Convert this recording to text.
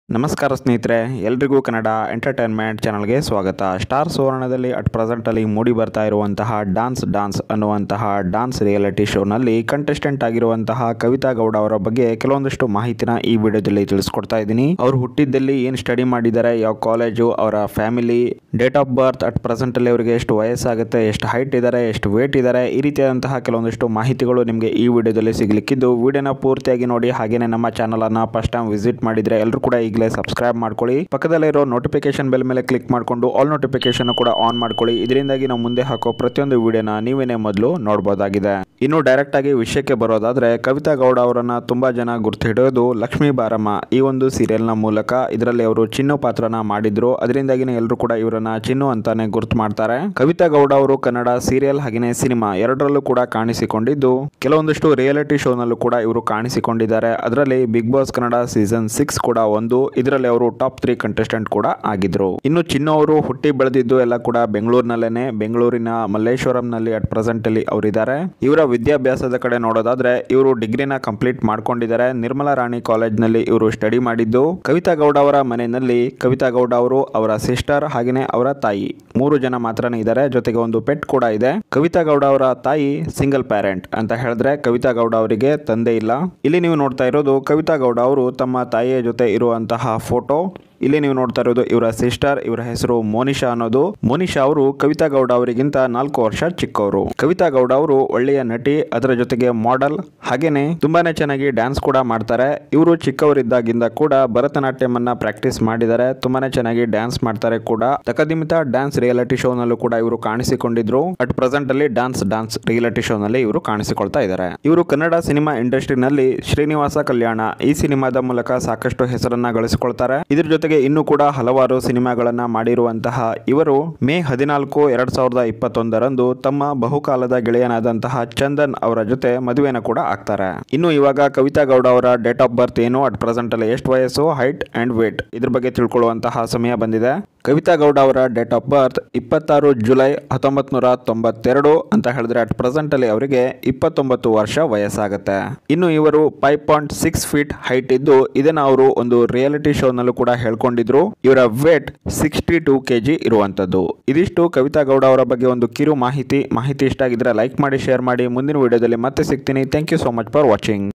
ನಮಸ್ಕಾರ ಸ್ನೇಹಿತರೆ ಎಲ್ರಿಗೂ ಕನ್ನಡ ಎಂಟರ್ಟೈನ್ಮೆಂಟ್ ಚಾನಲ್ಗೆ ಸ್ವಾಗತ ಸ್ಟಾರ್ ಸುವರ್ಣದಲ್ಲಿ ಅಟ್ ಪ್ರೆಸೆಂಟಲ್ಲಿ ಮೂಡಿ ಬರ್ತಾ ಇರುವಂತಹ ಡಾನ್ಸ್ ಡಾನ್ಸ್ ಅನ್ನುವಂತಹ ಡಾನ್ಸ್ ರಿಯಾಲಿಟಿ ಶೋನಲ್ಲಿ ಕಂಟೆಸ್ಟೆಂಟ್ ಆಗಿರುವಂತಹ ಕವಿತಾ ಗೌಡ ಅವರ ಬಗ್ಗೆ ಕೆಲವೊಂದಷ್ಟು ಮಾಹಿತಿನ ಈ ವಿಡಿಯೋದಲ್ಲಿ ತಿಳಿಸ್ಕೊಡ್ತಾ ಇದ್ದೀನಿ ಅವ್ರು ಹುಟ್ಟಿದ್ದಲ್ಲಿ ಏನು ಸ್ಟಡಿ ಮಾಡಿದ್ದಾರೆ ಯಾವ ಕಾಲೇಜು ಅವರ family date of birth at ಪ್ರೆಸೆಂಟಲ್ಲಿ ಅವರಿಗೆ ಎಷ್ಟು ವಯಸ್ಸಾಗುತ್ತೆ ಎಷ್ಟು ಹೈಟ್ ಇದ್ದಾರೆ ಎಷ್ಟು ವೇಟ್ ಇದ್ದಾರೆ ಈ ರೀತಿಯಾದಂತಹ ಕೆಲವೊಂದಷ್ಟು ಮಾಹಿತಿಗಳು ನಿಮಗೆ ಈ ವಿಡಿಯೋದಲ್ಲಿ ಸಿಗಲಿಕ್ಕಿದ್ದು ವಿಡಿಯೋನ ಪೂರ್ತಿಯಾಗಿ ನೋಡಿ ಹಾಗೇನೆ ನಮ್ಮ ಚಾನಲನ್ನು ಫಸ್ಟ್ ಟೈಮ್ ವಿಸಿಟ್ ಮಾಡಿದ್ರೆ ಎಲ್ಲರೂ ಕೂಡ ಈಗಲೇ ಸಬ್ಸ್ಕ್ರೈಬ್ ಮಾಡ್ಕೊಳ್ಳಿ ಪಕ್ಕದಲ್ಲಿರೋ ನೋಟಿಫಿಕೇಶನ್ ಬೆಲ್ ಮೇಲೆ ಕ್ಲಿಕ್ ಮಾಡಿಕೊಂಡು ಆಲ್ ನೋಟಿಫಿಕೇಶನ್ ಕೂಡ ಆನ್ ಮಾಡ್ಕೊಳ್ಳಿ ಇದರಿಂದಾಗಿ ನಾವು ಮುಂದೆ ಹಾಕೋ ಪ್ರತಿಯೊಂದು ವಿಡಿಯೋನ ನೀವೇನೇ ಮೊದಲು ನೋಡಬಹುದಾಗಿದೆ ಇನ್ನು ಡೈರೆಕ್ಟ್ ಆಗಿ ವಿಷಯಕ್ಕೆ ಬರೋದಾದ್ರೆ ಕವಿತಾ ಗೌಡ ಅವರನ್ನ ತುಂಬಾ ಜನ ಗುರ್ತು ಹಿಡಿಯೋದು ಲಕ್ಷ್ಮೀ ಬಾರಮ್ಮ ಈ ಒಂದು ಸೀರಿಯಲ್ನ ಮೂಲಕ ಇದರಲ್ಲಿ ಅವರು ಚಿನ್ನು ಪಾತ್ರನ ಮಾಡಿದ್ರು ಅದರಿಂದಾಗಿನೇ ಎಲ್ಲರೂ ಕೂಡ ಇವರನ್ನ ಚಿನ್ನು ಅಂತಾನೆ ಗುರ್ತು ಮಾಡ್ತಾರೆ ಕವಿತಾ ಗೌಡ ಅವರು ಕನ್ನಡ ಸೀರಿಯಲ್ ಹಾಗೆಯೇ ಸಿನಿಮಾ ಎರಡರಲ್ಲೂ ಕೂಡ ಕಾಣಿಸಿಕೊಂಡಿದ್ದು ಕೆಲವೊಂದಷ್ಟು ರಿಯಾಲಿಟಿ ಶೋನಲ್ಲೂ ಕೂಡ ಇವರು ಕಾಣಿಸಿಕೊಂಡಿದ್ದಾರೆ ಅದರಲ್ಲಿ Bigg Boss Kannada season six ಕೂಡ ಒಂದು ಇದರಲ್ಲಿ ಅವರು ಟಾಪ್ ತ್ರೀ ಕಂಟೆಸ್ಟೆಂಟ್ ಕೂಡ ಆಗಿದ್ರು ಇನ್ನು ಚಿನ್ನು ಅವರು ಹುಟ್ಟಿ ಬೆಳೆದಿದ್ದು ಎಲ್ಲ ಕೂಡ ಬೆಂಗಳೂರಿನಲ್ಲೇನೆ ಬೆಂಗಳೂರಿನ ಮಲ್ಲೇಶ್ವರಂನಲ್ಲಿ ಅಟ್ ಪ್ರೆಸೆಂಟ್ ಅಲ್ಲಿ ಅವರಿದ್ದಾರೆ ಇವರ ವಿದ್ಯಾಭ್ಯಾಸದ ಕಡೆ ನೋಡೋದಾದ್ರೆ ಇವರು ಡಿಗ್ರಿನ ಕಂಪ್ಲೀಟ್ ಮಾಡ್ಕೊಂಡಿದ್ದಾರೆ ನಿರ್ಮಲಾ ರಾಣಿ ಕಾಲೇಜ್ನಲ್ಲಿ ಇವರು ಸ್ಟಡಿ ಮಾಡಿದ್ದು ಕವಿತಾ ಗೌಡ ಅವರ ಮನೆಯಲ್ಲಿ ಕವಿತಾ ಗೌಡ ಅವರು ಅವರ ಸಿಸ್ಟರ್ ಹಾಗೆಯೇ ಅವರ ತಾಯಿ ಮೂರು ಜನ ಮಾತ್ರನೇ ಇದ್ದಾರೆ ಜೊತೆಗೆ ಒಂದು ಪೆಟ್ ಕೂಡ ಇದೆ ಕವಿತಾ ಗೌಡ ಅವರ ತಾಯಿ ಸಿಂಗಲ್ ಪ್ಯಾರೆಂಟ್ ಅಂತ ಹೇಳಿದ್ರೆ ಕವಿತಾ ಗೌಡ ಅವರಿಗೆ ತಂದೆ ಇಲ್ಲ ಇಲ್ಲಿ ನೀವು ನೋಡ್ತಾ ಇರೋದು ಕವಿತಾ ಗೌಡ ಅವರು ತಮ್ಮ ತಾಯಿಯ ಜೊತೆ ಇರುವಂತಹ ಫೋಟೋ ಇಲ್ಲಿ ನೀವು ನೋಡ್ತಾ ಇರೋದು ಇವರ ಸಿಸ್ಟರ್ ಇವರ ಹೆಸರು ಮೋನಿಶಾ ಅನ್ನೋದು ಮೋನಿಶಾ ಅವರು ಕವಿತಾ ಗೌಡ ಅವರಿಗಿಂತ ನಾಲ್ಕು ವರ್ಷ ಚಿಕ್ಕವರು ಕವಿತಾ ಗೌಡ ಅವರು ಒಳ್ಳೆಯ ನಟಿ ಅದರ ಜೊತೆಗೆ ಮಾಡೆಲ್ ಹಾಗೇನೆ ತುಂಬಾನೇ ಚೆನ್ನಾಗಿ ಡ್ಯಾನ್ಸ್ ಕೂಡ ಮಾಡ್ತಾರೆ ಇವರು ಚಿಕ್ಕವರಿದ್ದಾಗಿಂದ ಕೂಡ ಭರತನಾಟ್ಯಂ ಅನ್ನ ಪ್ರಾಕ್ಟೀಸ್ ಮಾಡಿದ್ದಾರೆ ತುಂಬಾನೇ ಚೆನ್ನಾಗಿ ಡ್ಯಾನ್ಸ್ ಮಾಡ್ತಾರೆ ಕೂಡ ತಕದಿಮಿತ ಡ್ಯಾನ್ಸ್ ರಿಯಾಲಿಟಿ ಶೋ ನಲ್ಲೂ ಕೂಡ ಇವರು ಕಾಣಿಸಿಕೊಂಡಿದ್ರು ಅಟ್ ಪ್ರೆಸೆಂಟ್ ಅಲ್ಲಿ ಡ್ಯಾನ್ಸ್ ಡ್ಯಾನ್ಸ್ ರಿಯಾಲಿಟಿ ಶೋ ನಲ್ಲಿ ಇವರು ಕಾಣಿಸಿಕೊಳ್ತಾ ಇದ್ದಾರೆ ಇವರು ಕನ್ನಡ ಸಿನಿಮಾ ಇಂಡಸ್ಟ್ರಿನಲ್ಲಿ ಶ್ರೀನಿವಾಸ ಕಲ್ಯಾಣ ಈ ಸಿನಿಮಾದ ಮೂಲಕ ಸಾಕಷ್ಟು ಹೆಸರನ್ನ ಗಳಿಸಿಕೊಳ್ತಾರೆ ಇದ್ರ ಜೊತೆಗೆ ಇನ್ನೂ ಕೂಡ ಹಲವಾರು ಸಿನಿಮಾಗಳನ್ನ ಮಾಡಿರುವಂತಹ ಇವರು ಮೇ ಹದಿನಾಲ್ಕು ಎರಡ್ ಸಾವಿರದ ಇಪ್ಪತ್ತೊಂದರಂದು ತಮ್ಮ ಬಹುಕಾಲದ ಗೆಳೆಯನಾದಂತಹ ಚಂದನ್ ಅವರ ಜೊತೆ ಮದುವೆನ ಕೂಡ ಆಗ್ತಾರೆ ಇನ್ನು ಇವಾಗ ಕವಿತಾ ಗೌಡ ಅವರ ಡೇಟ್ ಆಫ್ ಬರ್ತ್ ಏನು ಅಟ್ ಪ್ರೆಸೆಂಟ್ ಅಲ್ಲಿ ಎಷ್ಟು ವಯಸ್ಸು ಹೈಟ್ ಅಂಡ್ ವೇಟ್ ಇದ್ರ ಬಗ್ಗೆ ತಿಳ್ಕೊಳ್ಳುವಂತಹ ಸಮಯ ಬಂದಿದೆ ಕವಿತಾ ಗೌಡ ಅವರ ಡೇಟ್ ಆಫ್ ಬರ್ತ್ ಇಪ್ಪತ್ತಾರು ಜುಲೈ ಹತ್ತೊಂಬತ್ ನೂರ ತೊಂಬತ್ತೆರಡು ಅಂತ ಹೇಳಿದ್ರೆ ಅಟ್ ಪ್ರೆಸೆಂಟ್ ಅಲ್ಲಿ ಅವರಿಗೆ ಇಪ್ಪತ್ತೊಂಬತ್ತು ವರ್ಷ ವಯಸ್ಸಾಗುತ್ತೆ ಇನ್ನು ಇವರು five point six feet height ಇದ್ದು ಇದನ್ನ ಅವರು ಒಂದು ರಿಯಾಲಿಟಿ ಶೋ ನಲ್ಲೂ ಕೂಡ ಹೇಳ್ಕೊಂಡಿದ್ರು ಇವರ ವೇಟ್ ಸಿಕ್ಸ್ಟಿ ಟೂ ಕೆಜಿ ಇರುವಂತದ್ದು ಇದಿಷ್ಟು ಕವಿತಾ ಗೌಡ ಅವರ ಬಗ್ಗೆ ಒಂದು ಕಿರು ಮಾಹಿತಿ ಮಾಹಿತಿ ಇಷ್ಟ ಆಗಿದ್ರೆ ಲೈಕ್ ಮಾಡಿ ಶೇರ್ ಮಾಡಿ ಮುಂದಿನ ವಿಡಿಯೋದಲ್ಲಿ ಮತ್ತೆ ಸಿಗ್ತೀನಿ thank you so much for watching